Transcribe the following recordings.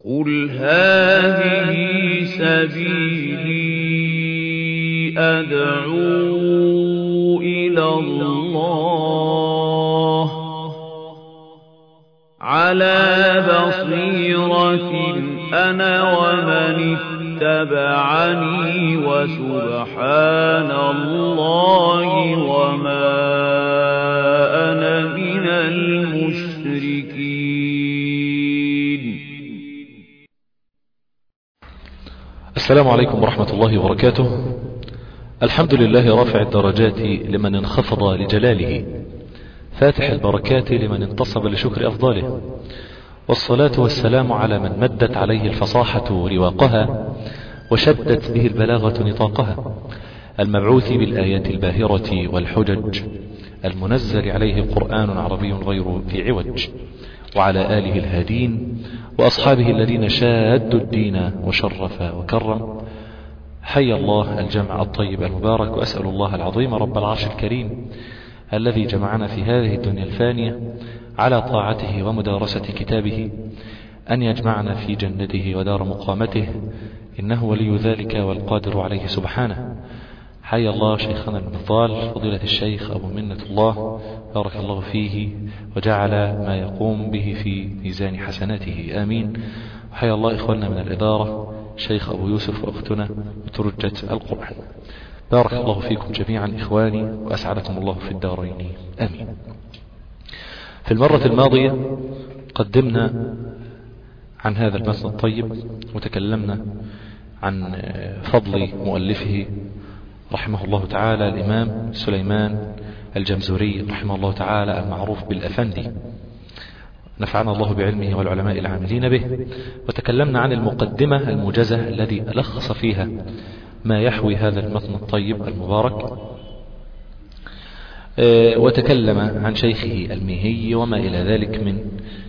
قل هذه سبيلي أدعو إلى الله على بصيرة أنا ومن اتبعني وسبحان الله وما أنا من المشركين السلام عليكم ورحمة الله وبركاته الحمد لله رافع الدرجات لمن انخفض لجلاله فاتح البركات لمن انتصب لشكر أفضاله والصلاة والسلام على من مدت عليه الفصاحة رواقها وشدت به البلاغة نطاقها المبعوث بالآيات الباهرة والحجج المنزل عليه قرآن عربي غير في عوج وعلى آله الهادين وأصحابه الذين شادوا الدين وشرف وكرم حي الله الجمع الطيب المبارك وأسأل الله العظيم رب العرش الكريم الذي جمعنا في هذه الدنيا الفانية على طاعته ومدارسة كتابه أن يجمعنا في جنته ودار مقامته إنه ولي ذلك والقادر عليه سبحانه حي الله شيخنا المفضال فضيلة الشيخ أبو منة الله بارك الله فيه وجعل ما يقوم به في ميزان حسناته آمين وحي الله إخواننا من الإدارة شيخ أبو يوسف وأختنا بترجة القرآن بارك الله فيكم جميعا إخواني وأسعدكم الله في الدارين آمين في المرة الماضية قدمنا عن هذا المثل الطيب وتكلمنا عن فضل مؤلفه رحمه الله تعالى الإمام سليمان الجمزوري رحمه الله تعالى المعروف بالأفندي نفعنا الله بعلمه والعلماء العاملين به وتكلمنا عن المقدمة الموجزة الذي ألخص فيها ما يحوي هذا المتن الطيب المبارك وتكلم عن شيخه الميهي وما إلى ذلك من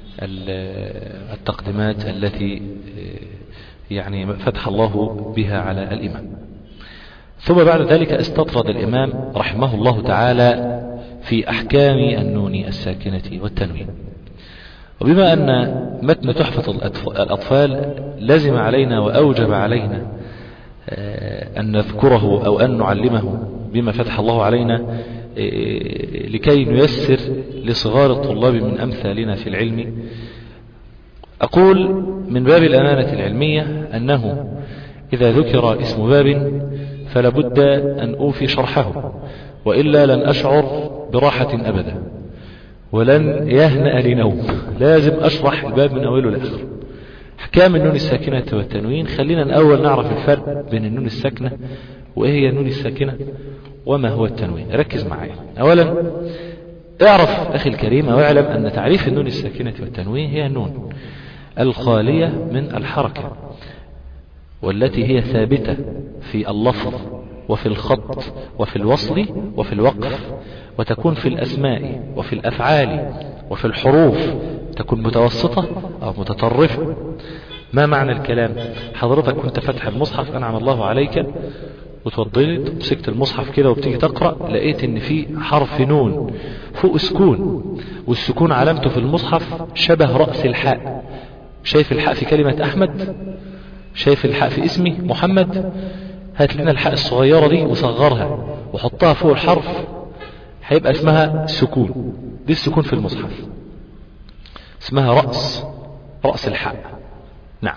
التقدمات التي يعني فتح الله بها على الإمام ثم بعد ذلك استطرد الإمام رحمه الله تعالى في أحكام النون الساكنة والتنوين وبما أن متن تحفة الأطفال لزم علينا وأوجب علينا أن نذكره أو أن نعلمه بما فتح الله علينا لكي نيسر لصغار الطلاب من أمثالنا في العلم أقول من باب الأمانة العلمية أنه إذا ذكر اسم باب فلابد أن أوفي شرحه وإلا لن أشعر براحة أبدا ولن يهنأ لنوم لازم أشرح الباب من أوله لآخره أحكام النون الساكنة والتنوين خلينا الأول نعرف الفرق بين النون الساكنة وإيه هي النون الساكنة وما هو التنوين ركز معايا أولا اعرف أخي الكريم أو اعلم أن تعريف النون الساكنة والتنوين هي النون الخالية من الحركة والتي هي ثابتة في اللفظ وفي الخط وفي الوصل وفي الوقف وتكون في الأسماء وفي الأفعال وفي الحروف تكون متوسطة أو متطرفة ما معنى الكلام حضرتك كنت فتح المصحف أنعم الله عليك وتوضلت مسكت المصحف كده وبتيجي تقرأ لقيت ان في حرف نون فوق سكون والسكون علامته في المصحف شبه رأس الحاء شايف الحاء في كلمة أحمد شايف الحاء في اسمي محمد هات لنا الحاء الصغيرة دي وصغرها وحطها فوق الحرف هيبقى اسمها سكون دي السكون في المصحف اسمها رأس رأس الحاء نعم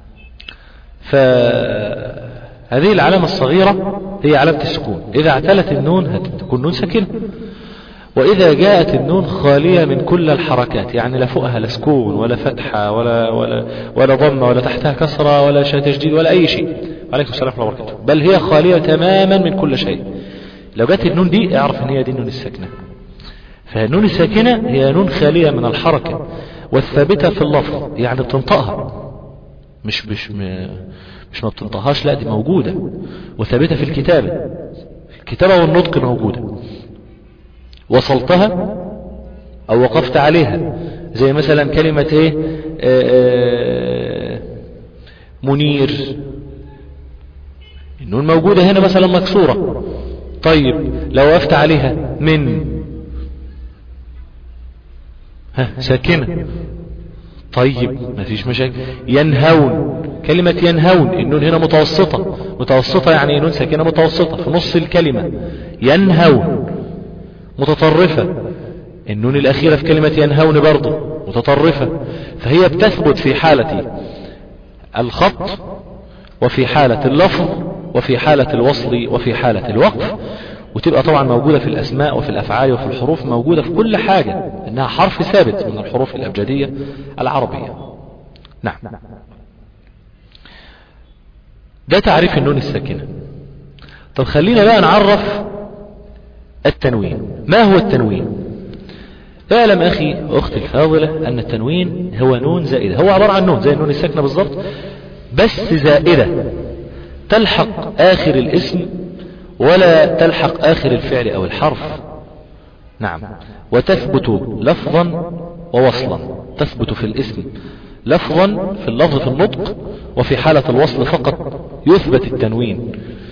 فهذه العلامة الصغيرة هي علامة السكون إذا اعتلت النون هتكون نون ساكنة وإذا جاءت النون خالية من كل الحركات يعني لا فوقها لا سكون ولا فتحة ولا ولا ولا ضمة ولا تحتها كسرة ولا شيء تجديد ولا أي شيء عليكم السلام ورحمة الله وبركاته بل هي خالية تماما من كل شيء لو جت النون دي اعرف ان هي دي النون الساكنة فالنون الساكنة هي نون خالية من الحركة والثابتة في اللفظ يعني بتنطقها مش مش مش ما بتنطقهاش لا دي موجودة وثابتة في الكتابة الكتابة والنطق موجودة وصلتها او وقفت عليها زي مثلا كلمة ايه آآ آآ منير النون موجودة هنا مثلا مكسورة طيب لو وقفت عليها من ها ساكنة طيب ما فيش مشاكل ينهون كلمة ينهون النون هنا متوسطة متوسطة يعني نون ساكنة متوسطة في نص الكلمة ينهون متطرفة النون الأخيرة في كلمة ينهون برضه متطرفة فهي بتثبت في حالة الخط وفي حالة اللفظ وفي حالة الوصل وفي حالة الوقف وتبقى طبعا موجودة في الأسماء وفي الأفعال وفي الحروف موجودة في كل حاجة إنها حرف ثابت من الحروف الأبجدية العربية نعم ده تعريف النون الساكنة طب خلينا بقى نعرف التنوين ما هو التنوين اعلم أخي وأختي الفاضلة أن التنوين هو نون زائدة هو عبارة عن نون زي النون الساكنة بالضبط بس زائدة تلحق آخر الاسم ولا تلحق آخر الفعل أو الحرف نعم وتثبت لفظا ووصلا تثبت في الاسم لفظا في اللفظ في النطق وفي حالة الوصل فقط يثبت التنوين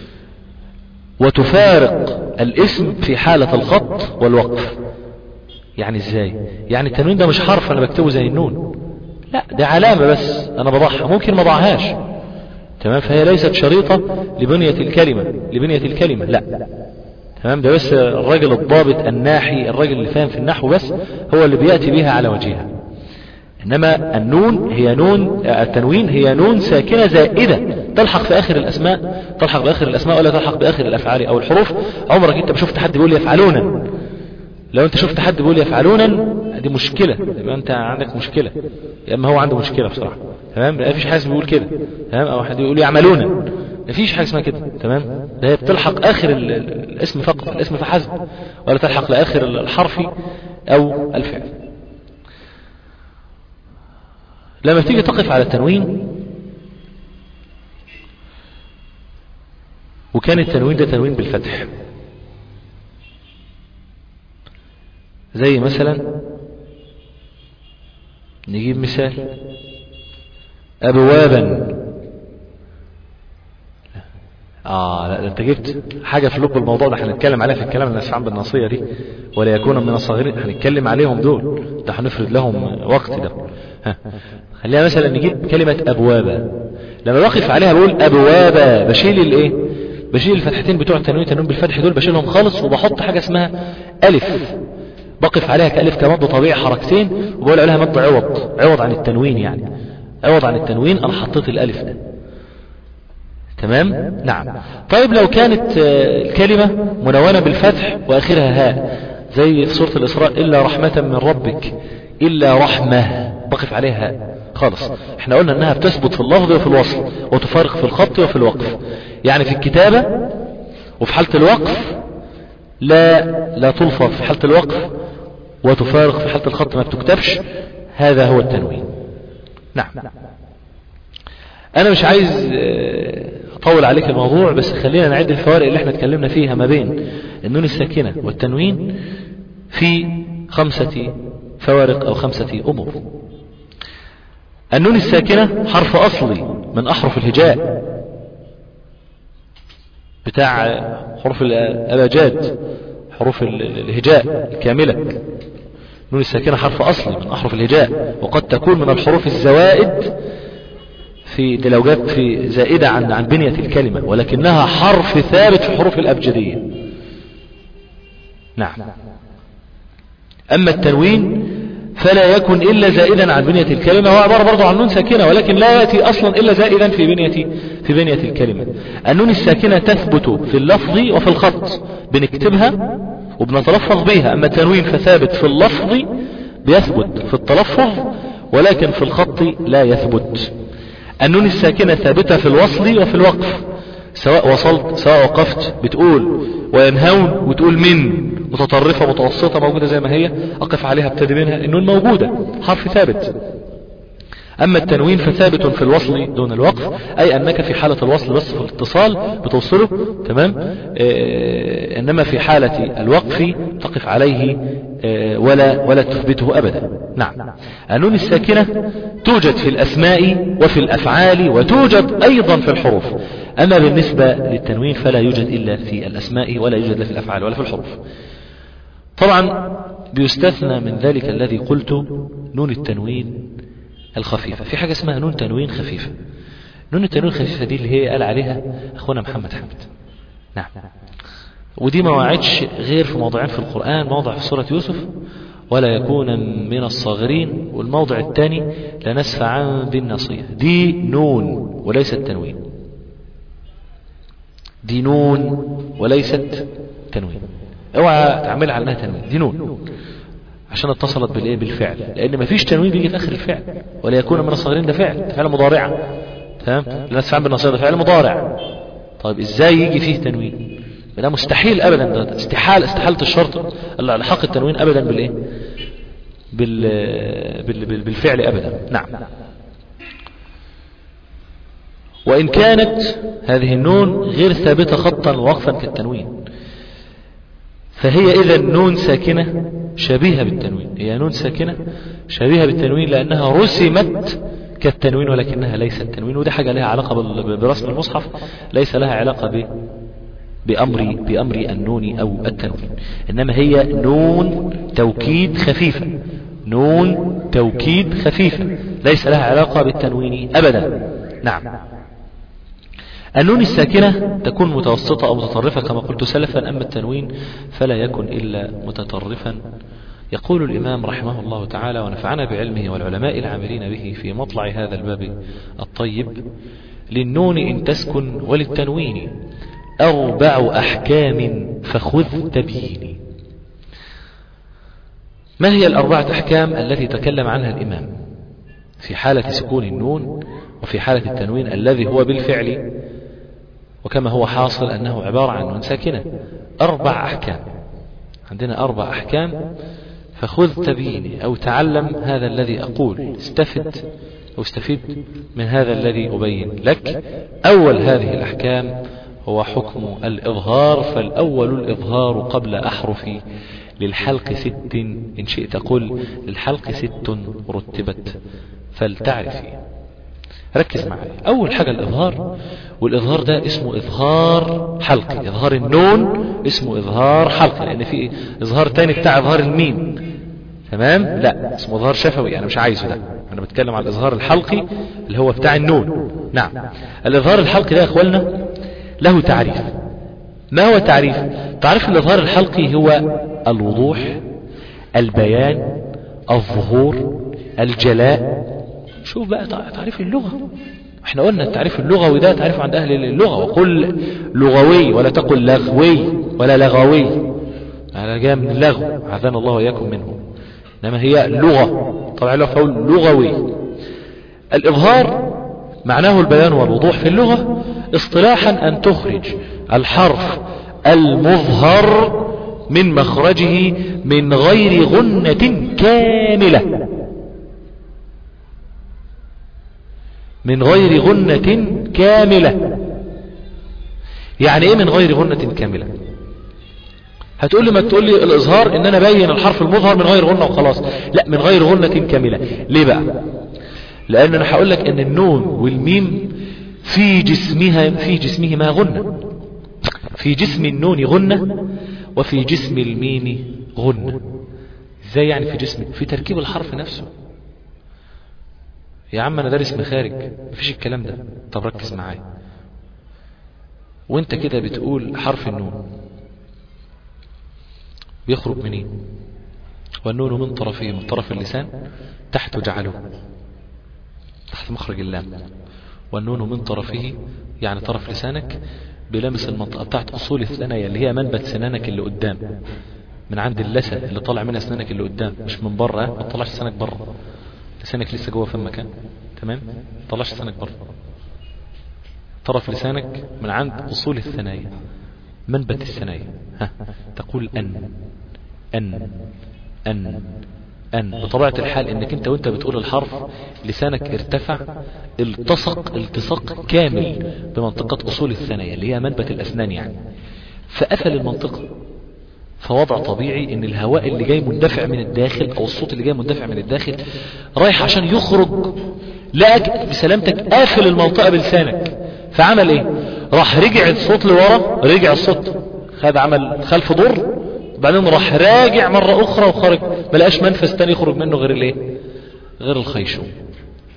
وتفارق الاسم في حالة الخط والوقف يعني ازاي يعني التنوين ده مش حرف انا بكتبه زي النون لا ده علامة بس انا بضعها ممكن ما ضعهاش تمام فهي ليست شريطة لبنية الكلمة لبنية الكلمة لا تمام ده بس الراجل الضابط الناحي الراجل اللي فاهم في النحو بس هو اللي بيأتي بها على وجهها إنما النون هي نون التنوين هي نون ساكنة زائدة تلحق في آخر الأسماء تلحق بآخر الأسماء ولا تلحق بآخر الأفعال أو الحروف عمرك أنت شفت حد بيقول يفعلون لو أنت شفت حد بيقول يفعلون دي مشكلة يبقى أنت عندك مشكلة يا إما هو عنده مشكلة بصراحة تمام ما فيش حاجة بيقول كده تمام أو حد يقول يعملون ما فيش حاجة اسمها كده تمام ده هي بتلحق آخر ال- ال- الاسم فقط الاسم فحسب ولا تلحق لآخر الحرف أو الفعل لما تيجي تقف على التنوين وكان التنوين ده تنوين بالفتح زي مثلا نجيب مثال أبوابا آه لا ده أنت جبت حاجة في لب الموضوع ده هنتكلم عليها في الكلام الأسفعان بالنصية دي ولا يكون من الصغيرين هنتكلم عليهم دول ده هنفرد لهم وقت ده ها. خلينا مثلا نجيب كلمة أبوابا لما بقف عليها بقول أبوابا بشيل الإيه بشيل الفتحتين بتوع التنوين التنوين بالفتح دول بشيلهم خالص وبحط حاجة اسمها ألف بقف عليها كألف كمد طبيعي حركتين وبقول عليها مد عوض عوض عن التنوين يعني عوض عن التنوين أنا حطيت الألف ده تمام نعم طيب لو كانت آه، الكلمة منونة بالفتح وآخرها هاء زي في سورة الإسراء إلا رحمة من ربك إلا رحمة بقف عليها هاء خالص احنا قلنا انها بتثبت في اللفظ وفي الوصل وتفارق في الخط وفي الوقف يعني في الكتابة وفي حالة الوقف لا لا تلفظ في حالة الوقف وتفارق في حالة الخط ما بتكتبش هذا هو التنوين نعم انا مش عايز آه، اطول عليك الموضوع بس خلينا نعد الفوارق اللي احنا اتكلمنا فيها ما بين النون الساكنة والتنوين في خمسة فوارق او خمسة امور النون الساكنة حرف اصلي من احرف الهجاء بتاع حروف الابجاد حروف ال- الهجاء الكاملة النون الساكنة حرف اصلي من احرف الهجاء وقد تكون من الحروف الزوائد في دي لو جت في زائدة عن عن بنية الكلمة ولكنها حرف ثابت في حروف الأبجدية نعم أما التنوين فلا يكن إلا زائدا عن بنية الكلمة هو عبارة برضه عن نون ساكنة ولكن لا يأتي أصلا إلا زائدا في بنية في بنية الكلمة النون الساكنة تثبت في اللفظ وفي الخط بنكتبها وبنتلفظ بها أما التنوين فثابت في اللفظ بيثبت في التلفظ ولكن في الخط لا يثبت النون الساكنة ثابتة في الوصل وفي الوقف سواء وصلت سواء وقفت بتقول وينهون وتقول من متطرفة متوسطة موجودة زي ما هي أقف عليها ابتدي منها النون موجودة حرف ثابت أما التنوين فثابت في الوصل دون الوقف أي أنك في حالة الوصل بس في الاتصال بتوصله تمام آه إنما في حالة الوقف تقف عليه آه ولا ولا تثبته أبدا نعم النون الساكنة توجد في الأسماء وفي الأفعال وتوجد أيضا في الحروف أما بالنسبة للتنوين فلا يوجد إلا في الأسماء ولا يوجد لا في الأفعال ولا في الحروف طبعا بيستثنى من ذلك الذي قلت نون التنوين الخفيفة في حاجة اسمها نون تنوين خفيفة نون التنوين الخفيفة دي اللي هي قال عليها أخونا محمد حامد نعم ودي ما وعدش غير في موضعين في القرآن موضع في سورة يوسف ولا يكون من الصاغرين والموضع الثاني لنسفعا بالنصية دي نون وليست تنوين دي نون وليست تنوين اوعى تعملها على انها تنوين دي نون عشان اتصلت بالايه بالفعل لان مفيش تنوين بيجي في اخر الفعل ولا يكون من الصاغرين ده فعل ده فعل مضارع تمام لنسفعا بالنصية ده فعل مضارع طيب ازاي يجي فيه تنوين ده مستحيل ابدا ده استحال استحالة الشرط الحق التنوين ابدا بالايه بال... بال... بال... بالفعل ابدا نعم وان كانت هذه النون غير ثابتة خطا ووقفا كالتنوين فهي اذا نون ساكنة شبيهة بالتنوين هي نون ساكنة شبيهة بالتنوين لانها رسمت كالتنوين ولكنها ليست تنوين ودي حاجة لها علاقة برسم المصحف ليس لها علاقة ب بأمر بأمر النون أو التنوين إنما هي نون توكيد خفيفة نون توكيد خفيفة ليس لها علاقة بالتنوين أبدا نعم النون الساكنة تكون متوسطة أو متطرفة كما قلت سلفا أما التنوين فلا يكن إلا متطرفا يقول الإمام رحمه الله تعالى ونفعنا بعلمه والعلماء العاملين به في مطلع هذا الباب الطيب للنون إن تسكن وللتنوين أربع أحكام فخذ تبييني ما هي الأربعة أحكام التي تكلم عنها الإمام في حالة سكون النون وفي حالة التنوين الذي هو بالفعل وكما هو حاصل أنه عبارة عن نون ساكنة أربع أحكام عندنا أربع أحكام فخذ تبييني أو تعلم هذا الذي أقول استفد أو استفيد من هذا الذي أبين لك أول هذه الأحكام هو حكم الإظهار فالأول الإظهار قبل أحرف للحلق ست إن شئت قل للحلق ست رتبت فلتعرفي ركز معي أول حاجة الإظهار والإظهار ده اسمه إظهار حلقي إظهار النون اسمه إظهار حلقي لأن في إظهار تاني بتاع إظهار الميم تمام لا اسمه إظهار شفوي أنا مش عايزه ده أنا بتكلم على الإظهار الحلقي اللي هو بتاع النون نعم الإظهار الحلقي ده يا إخوالنا له تعريف ما هو تعريف تعريف الإظهار الحلقي هو الوضوح البيان الظهور الجلاء شوف بقى تعريف اللغة احنا قلنا التعريف اللغوي ده تعريف عند أهل اللغة وقل لغوي ولا تقل لغوي ولا لغوي هذا جاء من اللغو عافانا الله وإياكم منه إنما هي لغة طبعا له فقول لغوي الإظهار معناه البيان والوضوح في اللغة اصطلاحا أن تخرج الحرف المظهر من مخرجه من غير غنة كاملة من غير غنة كاملة يعني ايه من غير غنة كاملة هتقول لي ما تقول لي الإظهار ان انا بين الحرف المظهر من غير غنة وخلاص لا من غير غنة كاملة ليه بقى لان انا هقول لك ان النون والميم في جسمها في جسمهما غنة في جسم النون غنة وفي جسم الميم غنة ازاي يعني في جسم في تركيب الحرف نفسه يا عم انا دارس مخارج مفيش الكلام ده طب ركز معايا وانت كده بتقول حرف النون بيخرج منين والنون من طرفه من طرف اللسان تحت جعله تحت مخرج اللام والنون من طرفه يعني طرف لسانك بلمس المنطقة بتاعت أصول الثنايا اللي هي منبت سنانك اللي قدام من عند اللسن اللي طالع منها سنانك اللي قدام مش من بره ما تطلعش سنانك بره لسانك لسه جوه في المكان تمام ما تطلعش سنانك بره طرف لسانك من عند أصول الثنايا منبت الثنايا ها تقول أن أن أن أن بطبيعة الحال انك انت وانت بتقول الحرف لسانك ارتفع التصق التصاق كامل بمنطقة اصول الثنايا اللي هي منبت الاسنان يعني فقفل المنطقة فوضع طبيعي ان الهواء اللي جاي مندفع من الداخل او الصوت اللي جاي مندفع من الداخل رايح عشان يخرج لقى بسلامتك قافل المنطقة بلسانك فعمل ايه راح رجع الصوت لورا رجع الصوت خد عمل خلف دور بعدين راح راجع مرة أخرى وخرج ما لقاش منفذ تاني يخرج منه غير الايه غير الخيشوم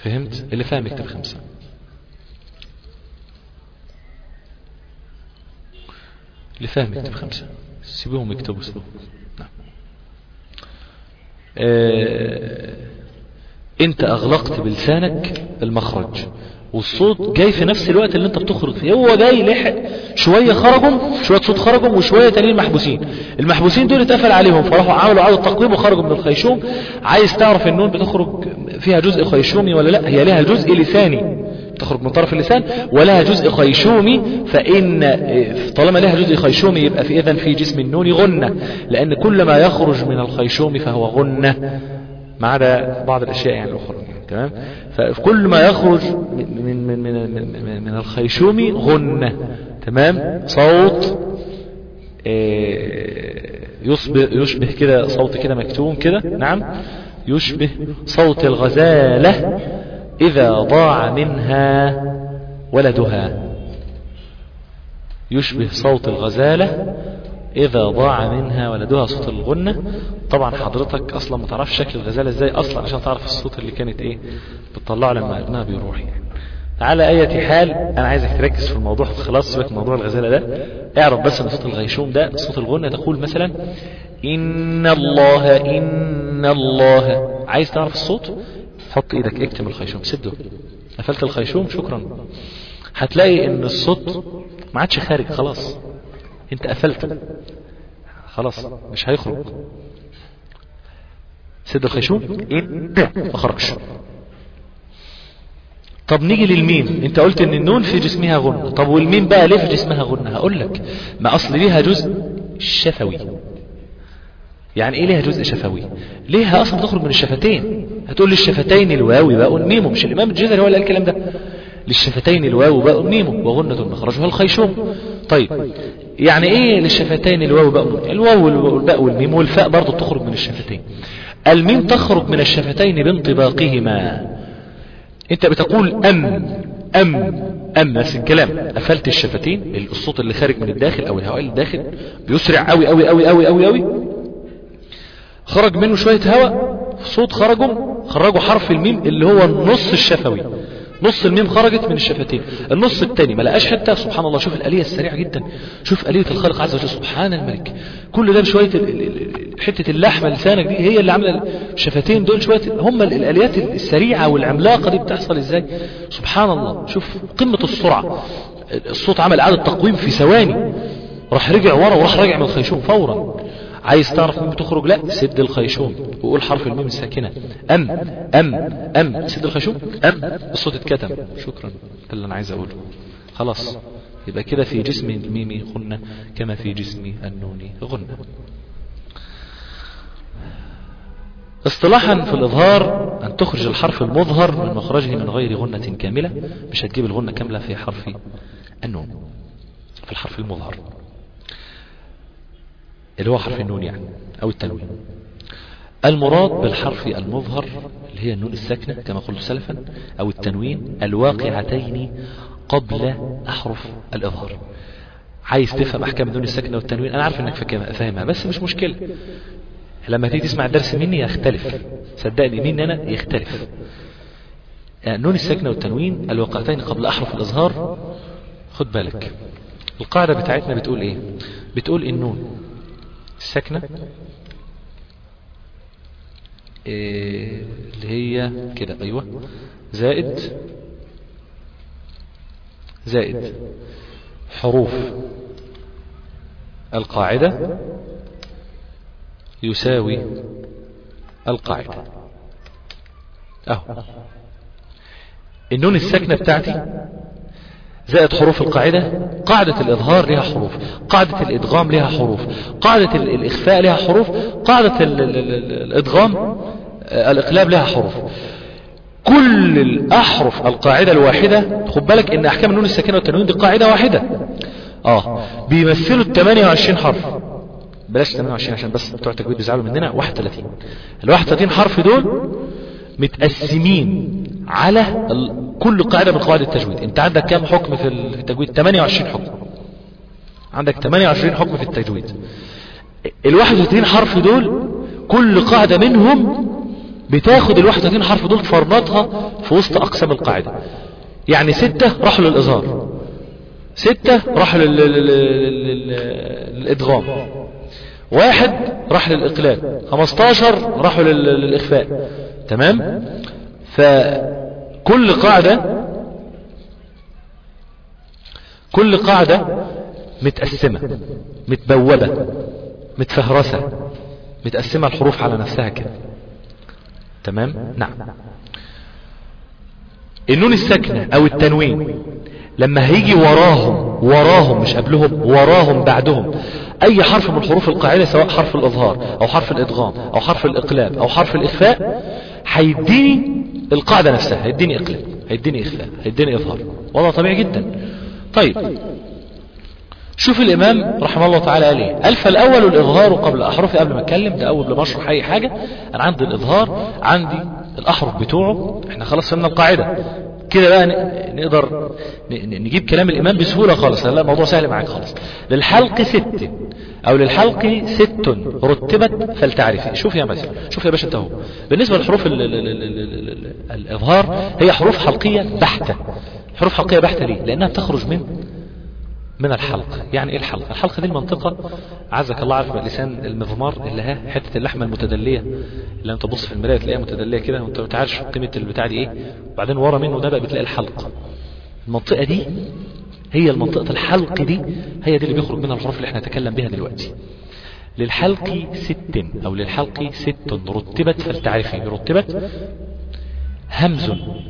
فهمت اللي فاهم يكتب خمسة اللي فاهم يكتب خمسة سيبوهم يكتبوا سيبوهم نعم. آه انت اغلقت بلسانك المخرج والصوت جاي في نفس الوقت اللي انت بتخرج فيه هو جاي لحق شوية خرجوا شوية صوت خرجوا وشوية تانيين محبوسين المحبوسين دول اتقفل عليهم فراحوا عملوا عدد تقويم وخرجوا من الخيشوم عايز تعرف النون بتخرج فيها جزء خيشومي ولا لا هي لها جزء لساني تخرج من طرف اللسان ولها جزء خيشومي فإن طالما لها جزء خيشومي يبقى في إذن في جسم النون غنة لأن كل ما يخرج من الخيشوم فهو غنة ما عدا بعض الأشياء يعني الأخرى تمام فكل ما يخرج من من من من, من الخيشوم غنة تمام صوت يشبه يشبه كده صوت كده مكتوم كده نعم يشبه صوت الغزالة إذا ضاع منها ولدها يشبه صوت الغزالة إذا ضاع منها ولدها صوت الغنة طبعا حضرتك أصلا ما تعرفش شكل الغزالة إزاي أصلا عشان تعرف الصوت اللي كانت إيه بتطلعه لما ابنها بيروح يعني على أي حال أنا عايزك تركز في الموضوع خلاص سيبك موضوع الغزالة ده اعرف بس أن صوت الغيشوم ده صوت الغنة تقول مثلا إن الله إن الله عايز تعرف الصوت حط ايدك اكتم الخيشوم سده قفلت الخيشوم شكرا هتلاقي ان الصوت ما عادش خارج خلاص انت قفلت خلاص مش هيخرج سد الخيشوم ان ما خرجش طب نيجي للميم انت قلت ان النون في جسمها غنة طب والميم بقى ليه في جسمها غنة هقول لك ما اصل ليها جزء شفوي يعني ايه ليها جزء شفوي ليها اصلا تخرج من الشفتين هتقول للشفتين الواو باء ميم مش الامام الجزري هو اللي قال الكلام ده للشفتين الواو باء ميم وغنة مخرجها الخيشوم طيب يعني ايه للشفتين الواو باء ميم الواو والباء والميم والفاء برضه تخرج من الشفتين الميم تخرج من الشفتين بانطباقهما انت بتقول ام ام ام نفس الكلام قفلت الشفتين الصوت اللي خارج من الداخل او الهواء اللي داخل بيسرع قوي قوي قوي قوي قوي قوي خرج منه شوية هواء صوت خرجوا خرجوا حرف الميم اللي هو النص الشفوي نص الميم خرجت من الشفتين النص الثاني ما لقاش حتى سبحان الله شوف الآلية السريعة جدا شوف آلية الخالق عز وجل سبحان الملك كل ده بشوية حتة اللحمة لسانك دي هي اللي عاملة الشفتين دول شوية هم الآليات السريعة والعملاقة دي بتحصل ازاي سبحان الله شوف قمة السرعة الصوت عمل إعادة تقويم في ثواني راح رجع ورا وراح راجع من الخيشوم فورا عايز تعرف مين بتخرج لا سد الخيشوم وقول حرف الميم الساكنة أم أم أم سد الخيشوم أم الصوت اتكتم شكرا ده اللي أنا عايز أقوله خلاص يبقى كده في جسم الميم غنة كما في جسم النون غنة اصطلاحا في الإظهار أن تخرج الحرف المظهر من مخرجه من غير غنة كاملة مش هتجيب الغنة كاملة في حرف النون في الحرف المظهر اللي هو حرف النون يعني أو التنوين المراد بالحرف المظهر اللي هي النون الساكنة كما قلت سلفا أو التنوين الواقعتين قبل أحرف الإظهار عايز تفهم أحكام النون الساكنة والتنوين أنا عارف أنك فاهمها بس مش مشكلة لما تيجي تسمع الدرس مني يختلف صدقني مني أنا يختلف النون الساكنة والتنوين الواقعتين قبل أحرف الإظهار خد بالك القاعدة بتاعتنا بتقول إيه بتقول النون الساكنة إيه اللي هي كده أيوة زائد زائد حروف القاعدة يساوي القاعدة اهو النون الساكنة بتاعتي زائد حروف القاعدة قاعدة الإظهار لها حروف قاعدة الإدغام لها حروف قاعدة الإخفاء لها حروف قاعدة ال ال ال الإدغام الإقلاب لها حروف كل الأحرف القاعدة الواحدة خد بالك إن أحكام النون الساكنة والتنوين دي قاعدة واحدة آه بيمثلوا ال 28 حرف بلاش 28 عشان بس بتوع التجويد بيزعلوا مننا 31 ال 31 حرف دول متقسمين على كل قاعدة من قواعد التجويد انت عندك كام حكم في التجويد 28 حكم عندك 28 حكم في التجويد ال 31 حرف دول كل قاعدة منهم بتاخد ال 31 حرف دول تفرمطها في وسط اقسام القاعدة يعني ستة راحوا للاظهار ستة راحوا لل- لل- لل- لل- للادغام واحد راح للاقلال 15 راحوا لل- للاخفاء تمام فكل قاعدة كل قاعدة متقسمة متبوبة متفهرسة متقسمة الحروف على نفسها كده تمام نعم النون الساكنة او التنوين لما هيجي وراهم وراهم مش قبلهم وراهم بعدهم اي حرف من حروف القاعدة سواء حرف الاظهار او حرف الادغام او حرف الاقلاب او حرف الاخفاء هيديني القاعدة نفسها هيديني اقلاب هيديني اخفاء هيديني اظهار وضع طبيعي جدا طيب شوف الامام رحمه الله تعالى قال ايه الف الاول الاظهار قبل احرفه قبل ما اتكلم ده اول ما اشرح اي حاجه انا عندي الاظهار عندي الاحرف بتوعه احنا خلاص فهمنا القاعده كده بقى ن- نقدر ن- ن- نجيب كلام الامام بسهوله خالص لا الموضوع سهل معاك خالص للحلق ست او للحلق ست رتبت فلتعرفي شوف يا مثلا شوف يا باشا انت اهو بالنسبه للحروف ال- ال- ال- ال- ال- ال- الاظهار هي حروف حلقيه بحته حروف حلقيه بحته ليه لانها بتخرج من من الحلق يعني ايه الحلق الحلق دي المنطقة عزك الله عارف لسان المضمار اللي ها حتة اللحمة المتدلية اللي انت تبص في المراية تلاقيها متدلية كده وانت ما تعرفش قيمة البتاع دي ايه وبعدين ورا منه ده بقى بتلاقي الحلق المنطقة دي هي المنطقة الحلق دي هي دي اللي بيخرج منها الحروف اللي احنا نتكلم بها دلوقتي للحلق ست او للحلق ست رتبت فلتعرفي رتبت همز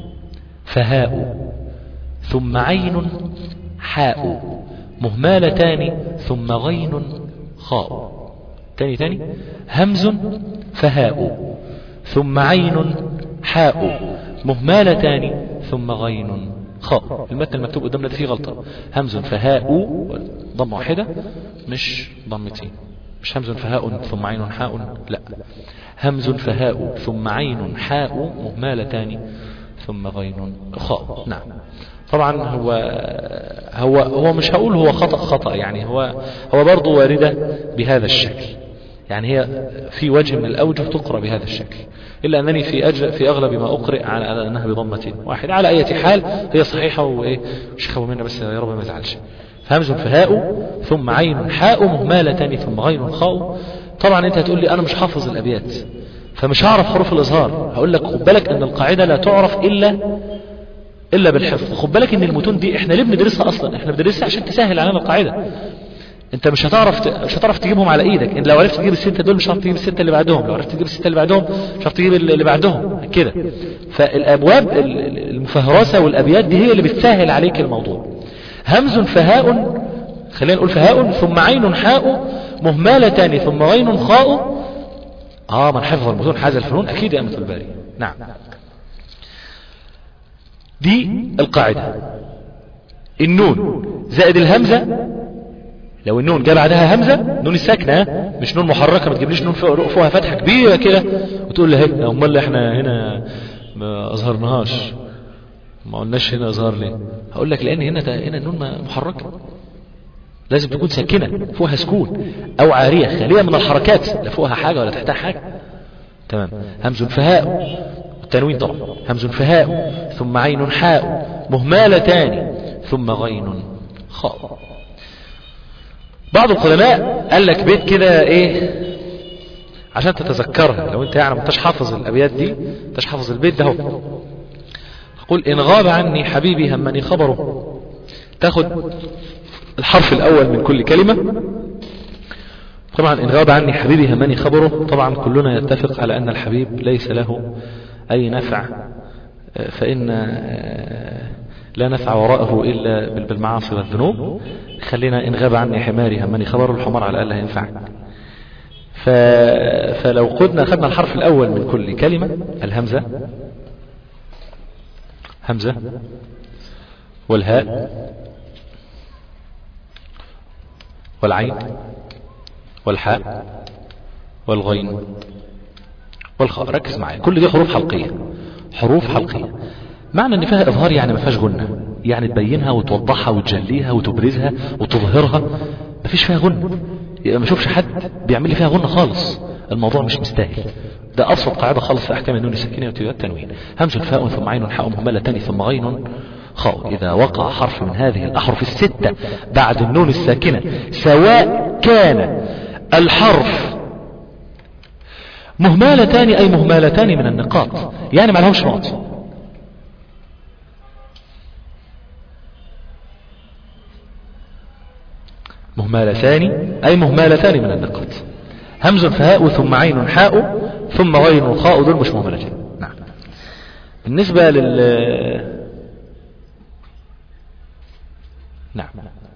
فهاء ثم عين حاء مهمالتان ثم غين خاء تاني تاني همز فهاء ثم عين حاء مهمالتان ثم غين خاء المتن المكتوب قدامنا ده فيه غلطة همز فهاء ضمة واحدة مش ضمتين مش همز فهاء ثم عين حاء لا همز فهاء ثم عين حاء مهمالتان ثم غين خاء نعم طبعا هو هو هو مش هقول هو خطأ خطأ يعني هو هو برضه واردة بهذا الشكل يعني هي في وجه من الأوجه تقرأ بهذا الشكل إلا أنني في أجل في أغلب ما أقرأ على على أنها بضمة واحد على أي حال هي صحيحة وإيه مش خاوة منا بس يا رب ما يزعلش همز فهاء ثم عين حاء مهمالتان ثم غين خاء طبعا أنت هتقول لي أنا مش حافظ الأبيات فمش هعرف حروف الإظهار هقول لك خد بالك أن القاعدة لا تعرف إلا الا بالحفظ خد بالك ان المتون دي احنا ليه بندرسها اصلا احنا بندرسها عشان تسهل علينا القاعده انت مش هتعرف ت... مش هتعرف تجيبهم على ايدك انت لو عرفت تجيب السته دول مش هتعرف تجيب السته اللي بعدهم لو عرفت تجيب السته اللي بعدهم مش هتعرف تجيب اللي بعدهم كده فالابواب ال- المفهرسه والابيات دي هي اللي بتسهل عليك الموضوع همز فهاء خلينا نقول فهاء ثم عين حاء مهملتان ثم غين خاء اه من حفظ المتون حاز الفنون اكيد يا امة الباري نعم دي القاعدة النون زائد الهمزة لو النون جاء بعدها همزة نون الساكنة مش نون محركة ما تجيبليش نون فوق- فوقها فتحة كبيرة كده وتقول لي هيك امال احنا هنا ما اظهرناهاش ما قلناش هنا اظهار ليه هقول لك لان هنا ده هنا النون ما- محركة لازم تكون ساكنة فوقها سكون او عارية خالية من الحركات لا فوقها حاجة ولا تحتها حاجة تمام همز فهاء التنوين طبعا همز فهاء ثم عين حاء مهمالتان ثم غين خاء بعض القدماء قال لك بيت كده ايه عشان تتذكرها لو انت يعني ما انتش حافظ الابيات دي ما انتش حافظ البيت ده اهو قل ان غاب عني حبيبي همني خبره تاخد الحرف الاول من كل كلمة طبعا إن غاب عني حبيبي همني خبره طبعا كلنا يتفق على أن الحبيب ليس له أي نفع آه، فإن آه، لا نفع وراءه إلا بال- بالمعاصي والذنوب خلينا إن غاب عني حماري همني خبره الحمار على الأقل هينفع ف... فلو قدنا أخذنا الحرف الأول من كل كلمة الهمزة همزة والهاء والعين والحاء والغين والخاء ركز معايا كل دي حروف حلقية حروف حلقية معنى ان فيها اظهار يعني ما فيهاش غنة يعني تبينها وتوضحها وتجليها وتبرزها وتظهرها ما فيش فيها غنة يبقى ما اشوفش حد بيعمل لي فيها غنة خالص الموضوع مش مستاهل ده أبسط قاعدة خالص في أحكام النون الساكنة والتنوين همز فاء ثم عين حاء مهملتان ثم غين خاء إذا وقع حرف من هذه الأحرف الستة بعد النون الساكنة سواء كان الحرف مهملتان أي مهملتان من النقاط يعني ما لهمش نقط مهملتان أي مهملتان من النقاط همز فهاء ثم عين حاء ثم غين خاء دول مش مهملتين نعم بالنسبة لل نعم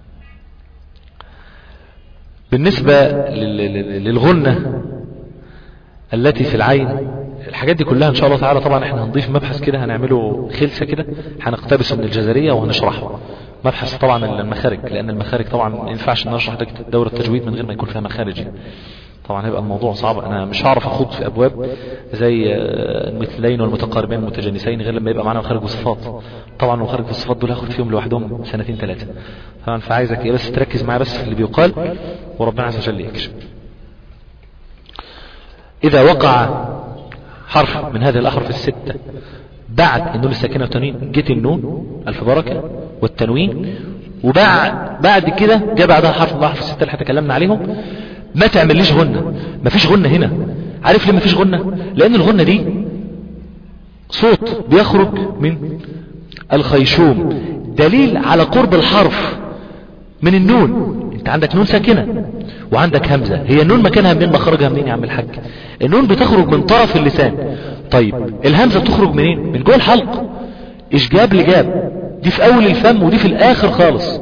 بالنسبة للغنة التي في العين الحاجات دي كلها ان شاء الله تعالى طبعا احنا هنضيف مبحث كده هنعمله خلسة كده هنقتبسه من الجزرية وهنشرحه مبحث طبعا المخارج لان المخارج طبعا ما ينفعش ان نشرح دورة التجويد من غير ما يكون فيها مخارج طبعا هيبقى الموضوع صعب انا مش هعرف اخوض في ابواب زي المثلين والمتقاربين المتجانسين غير لما يبقى معانا مخارج وصفات طبعا المخارج والصفات دول هاخد فيهم لوحدهم سنتين ثلاثه طبعا فعايزك ايه بس تركز معايا بس في اللي بيقال وربنا عز وجل يكشف اذا وقع حرف من هذه الاحرف السته بعد النون الساكنه والتنوين جت النون الف بركه والتنوين وبعد بعد كده جاء بعدها حرف من الاحرف السته اللي احنا تكلمنا عليهم ما تعمليش غنة ما فيش غنة هنا عارف ليه ما فيش غنة لان الغنة دي صوت بيخرج من الخيشوم دليل على قرب الحرف من النون انت عندك نون ساكنة وعندك همزة هي النون مكانها منين مخرجها منين يا عم الحاج النون بتخرج من طرف اللسان طيب الهمزة بتخرج منين من جوه الحلق اشجاب لجاب دي في اول الفم ودي في الاخر خالص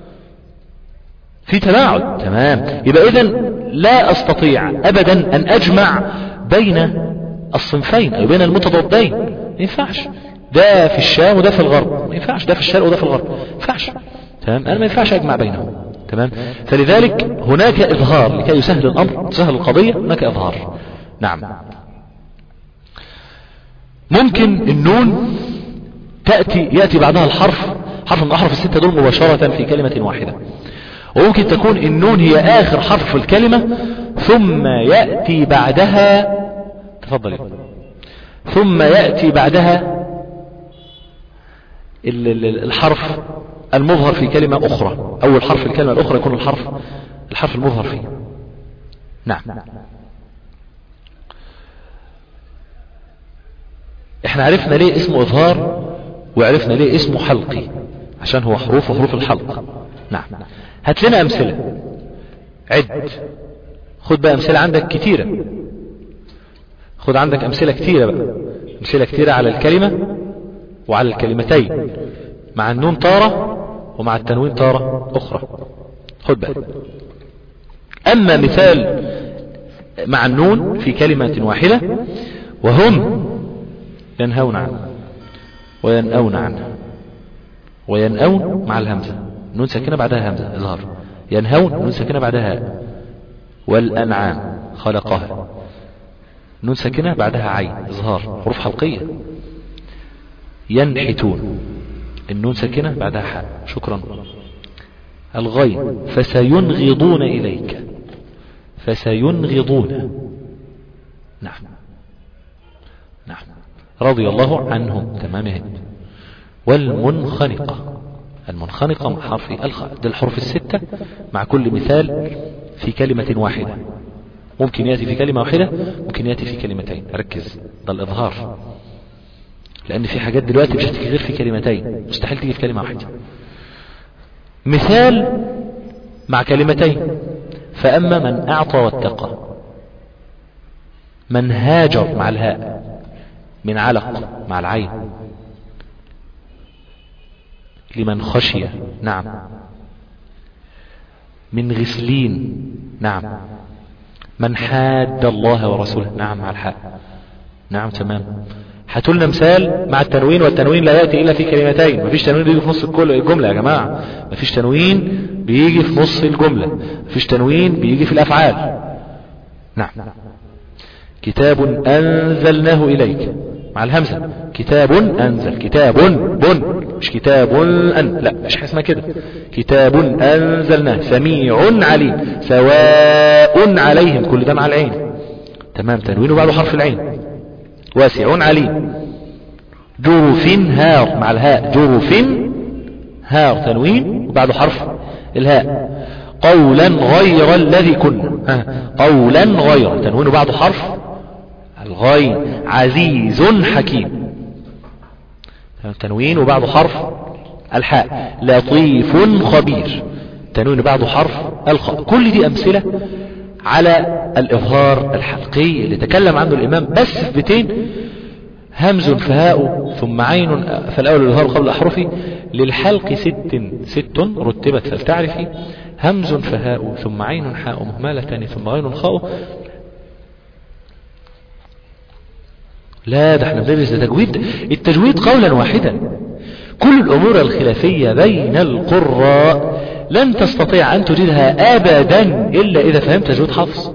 في تباعد تمام يبقى اذا لا استطيع ابدا ان اجمع بين الصنفين او بين المتضادين ما ينفعش ده في الشام وده في الغرب ما ينفعش ده في الشرق وده في الغرب ما ينفعش تمام انا ما ينفعش اجمع بينهم تمام فلذلك هناك اظهار لكي يسهل الامر تسهل القضيه هناك اظهار نعم ممكن النون تاتي ياتي بعدها الحرف حرف من احرف السته دول مباشره في كلمه واحده وممكن تكون النون هي آخر حرف في الكلمة ثم يأتي بعدها تفضل ثم يأتي بعدها الحرف المظهر في كلمة أخرى أول حرف في الكلمة الأخرى يكون الحرف الحرف المظهر فيه نعم احنا عرفنا ليه اسمه إظهار وعرفنا ليه اسمه حلقي عشان هو حروف وحروف الحلق نعم هات لنا أمثلة عد خد بقى أمثلة عندك كتيرة خد عندك أمثلة كتيرة بقى أمثلة كتيرة على الكلمة وعلى الكلمتين مع النون طارة ومع التنوين طارة أخرى خد بقى أما مثال مع النون في كلمة واحدة وهم ينهون عنه وينأون عنه وينأون مع الهمزة نون ساكنة بعدها همزة إظهار ينهون نون ساكنة بعدها والأنعام خلقها نون ساكنة بعدها عين إظهار حروف حلقية ينحتون النون ساكنة بعدها حاء شكرا الغين فسينغضون إليك فسينغضون نعم نعم رضي الله عنهم تمام هند والمنخنقة المنخنقة مع حرف الخ ده الحروف الستة مع كل مثال في كلمة واحدة ممكن يأتي في كلمة واحدة ممكن يأتي في كلمتين ركز ده الإظهار لأن في حاجات دلوقتي مش هتيجي غير في كلمتين مستحيل تيجي في كلمة واحدة مثال مع كلمتين فأما من أعطى واتقى من هاجر مع الهاء من علق مع العين لمن خشي نعم من غسلين نعم من حاد الله ورسوله نعم مع الحاء نعم تمام هاتوا لنا مثال مع التنوين والتنوين لا ياتي الا في كلمتين مفيش تنوين بيجي في نص الكل الجمله يا جماعه مفيش تنوين بيجي في نص الجمله مفيش تنوين بيجي في الافعال نعم كتاب انزلناه اليك مع الهمزه كتاب انزل كتاب بن مش كتاب أن لا مش حاجه اسمها كده كتاب أنزلناه سميع عليم سواء عليهم كل ده مع العين تمام تنوين وبعده حرف العين واسع عليم جرف هار مع الهاء جرف هار تنوين وبعده حرف الهاء قولا غير الذي كنا ها. قولا غير تنوين وبعده حرف الغين عزيز حكيم تنوين وبعده حرف الحاء لطيف خبير تنوين بعده حرف الخاء كل دي أمثلة على الإظهار الحلقي اللي تكلم عنه الإمام بس في بيتين همز فهاء ثم عين فالأول الإظهار قبل الأحرف للحلق ست ست رتبت فلتعرفي همز فهاء ثم عين حاء مهملة ثم غين خاء لا ده احنا بندرس ده تجويد التجويد قولا واحدا كل الأمور الخلافية بين القراء لن تستطيع أن تجدها أبدا إلا إذا فهمت تجويد حفص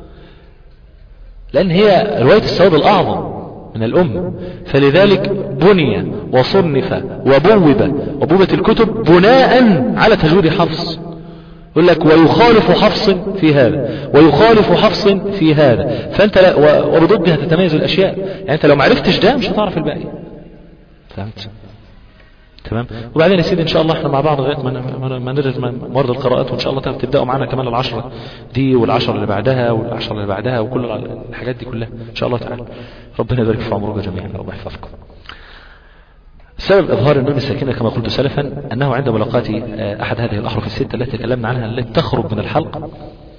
لأن هي رواية السواد الأعظم من الأم فلذلك بني وصنف وبوب وبوبت الكتب بناء على تجويد حفص يقول لك ويخالف حفص في هذا ويخالف حفص في هذا فأنت لا وبضدها تتميز الأشياء يعني أنت لو معرفتش ده مش هتعرف الباقي فهمت تمام وبعدين يا سيدي ان شاء الله احنا مع بعض لغايه ما ما ندرس موارد القراءات وان شاء الله تبداوا معانا كمان العشره دي والعشره اللي بعدها والعشره اللي بعدها وكل الحاجات دي كلها ان شاء الله تعالى ربنا يبارك في عمركم جميعا ورب يحفظكم سبب إظهار النون الساكنة كما قلت سلفا أنه عند ملاقاة أحد هذه الأحرف الستة التي تكلمنا عنها التي تخرج من الحلق